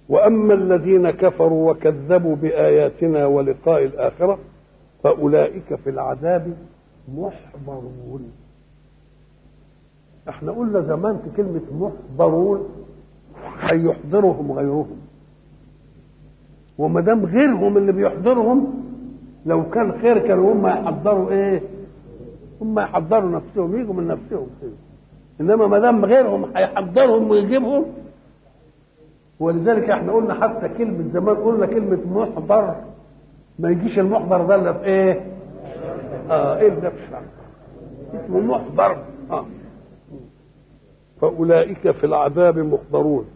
واما الذين كفروا وكذبوا باياتنا ولقاء الاخره فاولئك في العذاب محضرون احنا قلنا زمان في كلمه محضرون هيحضرهم غيرهم وما دام غيرهم اللي بيحضرهم لو كان خير كانوا هم يحضروا ايه هم يحضروا نفسهم يجوا من نفسهم كده انما ما دام غيرهم هيحضرهم ويجيبهم ولذلك احنا قلنا حتى كلمة زمان قلنا كلمة محضر ما يجيش المحضر ده الا في ايه؟ اه ايه ده في الشرع اسمه محضر اه فأولئك في العذاب محضرون